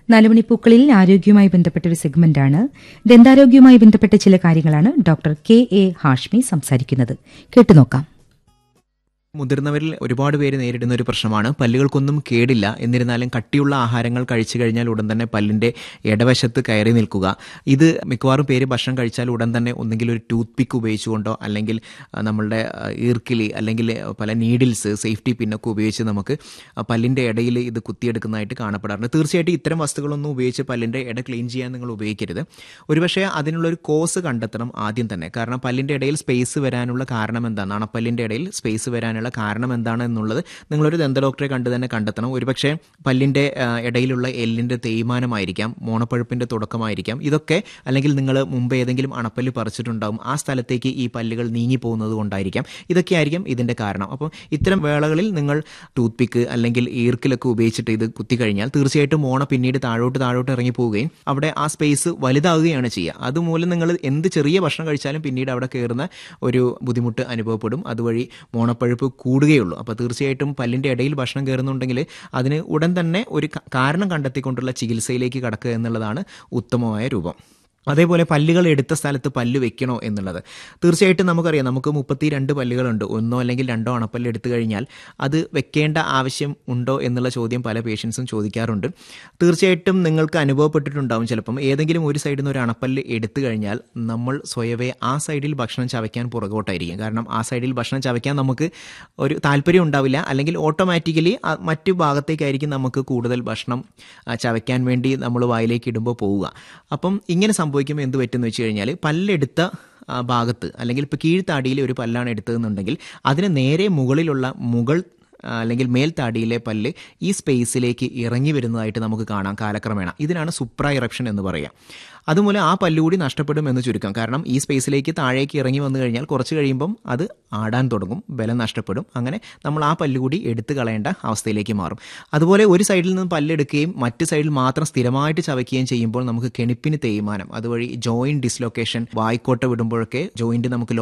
നാലുമണിപ്പൂക്കളിൽ ആരോഗ്യവുമായി ബന്ധപ്പെട്ട ഒരു സെഗ്മെന്റാണ് ദന്താരോഗ്യവുമായി ബന്ധപ്പെട്ട ചില കാര്യങ്ങളാണ് ഡോക്ടർ കെ എ ഹാഷ്മി സംസാരിക്കുന്നത് കേട്ടുനോക്കാം മുതിർന്നവരിൽ ഒരുപാട് പേര് നേരിടുന്ന ഒരു പ്രശ്നമാണ് പല്ലുകൾക്കൊന്നും കേടില്ല എന്നിരുന്നാലും കട്ടിയുള്ള ആഹാരങ്ങൾ കഴിച്ചു കഴിഞ്ഞാൽ ഉടൻ തന്നെ പല്ലിന്റെ ഇടവശത്ത് കയറി നിൽക്കുക ഇത് മിക്കവാറും പേര് ഭക്ഷണം കഴിച്ചാൽ ഉടൻ തന്നെ ഒന്നെങ്കിൽ ഒരു ടൂത്ത് പിക്ക് ഉപയോഗിച്ചുകൊണ്ടോ അല്ലെങ്കിൽ ആ, നമ്മളുടെ ആ, ഈർക്കിലി അല്ലെങ്കിൽ പല നീഡിൽസ് സേഫ്റ്റി പിന്നൊക്കെ ഉപയോഗിച്ച് നമുക്ക് ആ പല്ലിന്റെ ഇടയിൽ ഇത് കുത്തിയെടുക്കുന്നതായിട്ട് കാണപ്പെടാറുണ്ട് തീർച്ചയായിട്ടും ഇത്തരം വസ്തുക്കളൊന്നും ഉപയോഗിച്ച് പല്ലിന്റെ ഇട ക്ലീൻ ചെയ്യാൻ നിങ്ങൾ ഉപയോഗിക്കരുത് ഒരുപക്ഷെ അതിനുള്ളൊരു കോസ് കണ്ടെത്തണം ആദ്യം തന്നെ കാരണം പല്ലിന്റെ ഇടയിൽ സ്പേസ് വരാനുള്ള കാരണം എന്താണ് അണപ്പല്ലിന്റെ ഇടയിൽ സ്പേസ് വരാനുള്ള കാരണം എന്താണ് എന്നുള്ളത് നിങ്ങളൊരു ദന്ത ഡോക്ടറെ കണ്ട് തന്നെ കണ്ടെത്തണം ഒരുപക്ഷെ പല്ലിന്റെ ആ, ഇടയിലുള്ള എല്ലിന്റെ തേയ്മാനമായിരിക്കാം മോണപ്പഴുപ്പിന്റെ തുടക്കമായിരിക്കാം ഇതൊക്കെ അല്ലെങ്കിൽ നിങ്ങൾ മുമ്പ് ഏതെങ്കിലും അണപ്പല്ല് പറിച്ചിട്ടുണ്ടാവും ആ സ്ഥലത്തേക്ക് ഈ പല്ലുകൾ നീങ്ങി പോകുന്നത് കൊണ്ടായിരിക്കാം ഇതൊക്കെ ആയിരിക്കും ഇതിന്റെ കാരണം അപ്പം ഇത്തരം വേളകളിൽ നിങ്ങൾ ടൂത്ത് പിക്ക് അല്ലെങ്കിൽ ഈർക്കിലൊക്കെ ഉപയോഗിച്ചിട്ട് ഇത് കുത്തി കഴിഞ്ഞാൽ തീർച്ചയായിട്ടും മോണ പിന്നീട് താഴോട്ട് താഴോട്ട് ഇറങ്ങി പോവുകയും അവിടെ ആ സ്പേസ് വലുതാവുകയാണ് ചെയ്യുക അതുമൂലം നിങ്ങൾ എന്ത് ചെറിയ ഭക്ഷണം കഴിച്ചാലും പിന്നീട് അവിടെ കയറുന്ന ഒരു ബുദ്ധിമുട്ട് അനുഭവപ്പെടും അതുവഴി മോണപ്പഴുപ്പ് കൂടുകയുള്ളൂ അപ്പോൾ തീർച്ചയായിട്ടും പല്ലിൻ്റെ ഇടയിൽ ഭക്ഷണം കയറുന്നുണ്ടെങ്കിൽ അതിന് ഉടൻ തന്നെ ഒരു ക- കാരണം കണ്ടെത്തിക്കൊണ്ടുള്ള ചികിത്സയിലേക്ക് കടക്കുക എന്നുള്ളതാണ് ഉത്തമമായ രൂപം അതേപോലെ പല്ലുകൾ എടുത്ത സ്ഥലത്ത് പല്ല് വെക്കണോ എന്നുള്ളത് തീർച്ചയായിട്ടും നമുക്കറിയാം നമുക്ക് മുപ്പത്തി രണ്ട് പല്ലുകളുണ്ട് ഒന്നോ അല്ലെങ്കിൽ രണ്ടോ അണപ്പല്ല് എടുത്തു കഴിഞ്ഞാൽ അത് വെക്കേണ്ട ആവശ്യം ഉണ്ടോ എന്നുള്ള ചോദ്യം പല പേഷ്യൻസും ചോദിക്കാറുണ്ട് തീർച്ചയായിട്ടും നിങ്ങൾക്ക് അനുഭവപ്പെട്ടിട്ടുണ്ടാവും ചിലപ്പം ഏതെങ്കിലും ഒരു സൈഡിൽ നിന്ന് ഒരു അണപ്പല്ല് എടുത്തു കഴിഞ്ഞാൽ നമ്മൾ സ്വയവേ ആ സൈഡിൽ ഭക്ഷണം ചവയ്ക്കാൻ പുറകോട്ടായിരിക്കും കാരണം ആ സൈഡിൽ ഭക്ഷണം ചവയ്ക്കാൻ നമുക്ക് ഒരു താല്പര്യം ഉണ്ടാവില്ല അല്ലെങ്കിൽ ഓട്ടോമാറ്റിക്കലി മറ്റു ഭാഗത്തേക്കായിരിക്കും നമുക്ക് കൂടുതൽ ഭക്ഷണം ആ, ചവയ്ക്കാൻ വേണ്ടി നമ്മൾ വായിലേക്ക് ഇടുമ്പോൾ പോവുക അപ്പം ഇങ്ങനെ സംഭവിക്കുമ്പോൾ എന്ത് പറ്റുമെന്ന് വെച്ച് കഴിഞ്ഞാൽ പല്ലെടുത്ത ആ, ഭാഗത്ത് അല്ലെങ്കിൽ ഇപ്പോൾ കീഴ്ത്താടിയിൽ ഒരു പല്ലാണ് എടുത്തതെന്നുണ്ടെങ്കിൽ അതിന് നേരെ മുകളിലുള്ള മുകൾ ആ, അല്ലെങ്കിൽ മേൽത്താടിയിലെ പല്ല് ഈ സ്പേസിലേക്ക് ഇറങ്ങി വരുന്നതായിട്ട് നമുക്ക് കാണാം കാലക്രമേണ ഇതിനാണ് സുപ്ര ഇറപ്ഷൻ എന്ന് പറയുക അതുമൂലം ആ പല്ലുകൂടി നഷ്ടപ്പെടും എന്ന് ചുരുക്കം കാരണം ഈ സ്പേസിലേക്ക് താഴേക്ക് ഇറങ്ങി വന്നു കഴിഞ്ഞാൽ കുറച്ച് കഴിയുമ്പം അത് ആടാൻ തുടങ്ങും ബലം നഷ്ടപ്പെടും അങ്ങനെ നമ്മൾ ആ പല്ലുകൂടി എടുത്തു കളയേണ്ട അവസ്ഥയിലേക്ക് മാറും അതുപോലെ ഒരു സൈഡിൽ നിന്ന് പല്ലെടുക്കുകയും മറ്റ് സൈഡിൽ മാത്രം സ്ഥിരമായിട്ട് ചവയ്ക്കുകയും ചെയ്യുമ്പോൾ നമുക്ക് കെണിപ്പിന് തേയ്മാനം അതുവഴി ജോയിന്റ് ഡിസ്ലൊക്കേഷൻ വായിക്കോട്ട വിടുമ്പോഴൊക്കെ ജോയിന്റ് നമുക്ക്